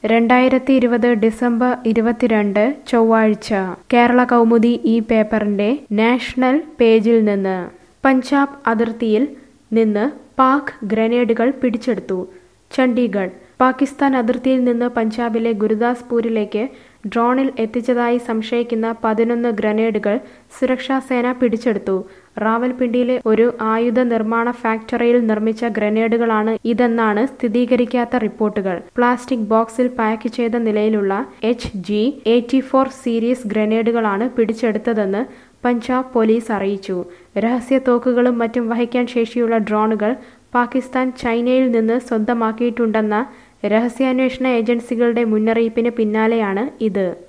രണ്ടായിരത്തി ഇരുപത് ഡിസംബർ ഇരുപത്തിരണ്ട് ചൊവ്വാഴ്ച കേരള കൗമുദി ഈ പേപ്പറിന്റെ നാഷണൽ പേജിൽ നിന്ന് പഞ്ചാബ് അതിർത്തിയിൽ നിന്ന് പാക് ഗ്രനേഡുകൾ പിടിച്ചെടുത്തു ചണ്ഡീഗഡ് പാകിസ്ഥാൻ അതിർത്തിയിൽ നിന്ന് പഞ്ചാബിലെ ഗുരുദാസ്പൂരിലേക്ക് ഡ്രോണിൽ എത്തിച്ചതായി സംശയിക്കുന്ന പതിനൊന്ന് ഗ്രനേഡുകൾ സുരക്ഷാസേന പിടിച്ചെടുത്തു റാവൽപിണ്ടിയിലെ ഒരു ആയുധ നിർമ്മാണ ഫാക്ടറിയിൽ നിർമ്മിച്ച ഗ്രനേഡുകളാണ് ഇതെന്നാണ് സ്ഥിരീകരിക്കാത്ത റിപ്പോർട്ടുകൾ പ്ലാസ്റ്റിക് ബോക്സിൽ പാക്ക് ചെയ്ത നിലയിലുള്ള H G eighty four series ഗ്രനേഡുകളാണ് പിടിച്ചെടുത്തതെന്ന് പഞ്ചാബ് പോലീസ് അറിയിച്ചു രഹസ്യ തോക്കുകളും മറ്റും വഹിക്കാൻ ശേഷിയുള്ള ഡ്രോണുകൾ പാകിസ്ഥാൻ ചൈനയിൽ നിന്ന് സ്വന്തമാക്കിയിട്ടുണ്ടെന്ന രഹസ്യാന്വേഷണ ഏജൻസികളുടെ മുന്നറിയിപ്പിന് പിന്നാലെയാണ് ഇത്